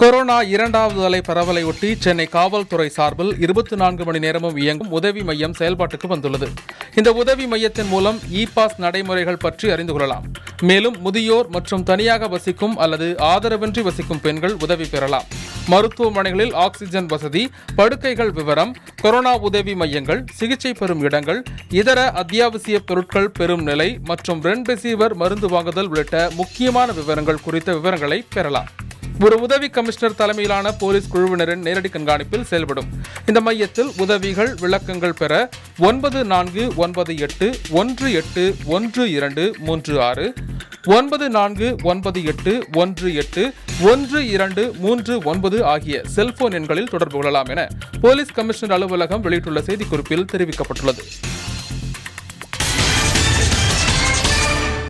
corona இரண்டாவது அலை பரவலையொட்டி சென்னை காவல்துறை சார்பில் இருபத்தி நான்கு மணி நேரமும் இயங்கும் உதவி மையம் செயல்பாட்டுக்கு வந்துள்ளது இந்த உதவி மையத்தின் மூலம் இ பாஸ் நடைமுறைகள் பற்றி அறிந்து கொள்ளலாம் மேலும் முதியோர் மற்றும் தனியாக வசிக்கும் அல்லது ஆதரவின்றி வசிக்கும் பெண்கள் உதவி பெறலாம் மருத்துவமனைகளில் ஆக்சிஜன் வசதி படுக்கைகள் விவரம் கொரோனா உதவி மையங்கள் சிகிச்சை பெறும் இடங்கள் இதர அத்தியாவசிய பொருட்கள் பெறும் நிலை மற்றும் ரெம்டெசிவிர் மருந்து வாங்குதல் உள்ளிட்ட முக்கியமான விவரங்கள் குறித்த விவரங்களை பெறலாம் ஒரு உதவி கமிஷனர் தலைமையிலான போலீஸ் குழுவினரின் நேரடி கண்காணிப்பில் செயல்படும் இந்த மையத்தில் உதவிகள் விளக்கங்கள் பெற ஒன்பது நான்கு ஒன்பது எட்டு ஒன்று எட்டு ஒன்று இரண்டு மூன்று ஆறு ஒன்பது நான்கு ஒன்பது எட்டு ஒன்று எட்டு ஒன்று இரண்டு மூன்று ஒன்பது ஆகிய செல்போன் எண்களில் தொடர்பு கொள்ளலாம் என போலீஸ் கமிஷனர் அலுவலகம் வெளியிட்டுள்ள செய்திக்குறிப்பில் தெரிவிக்கப்பட்டுள்ளது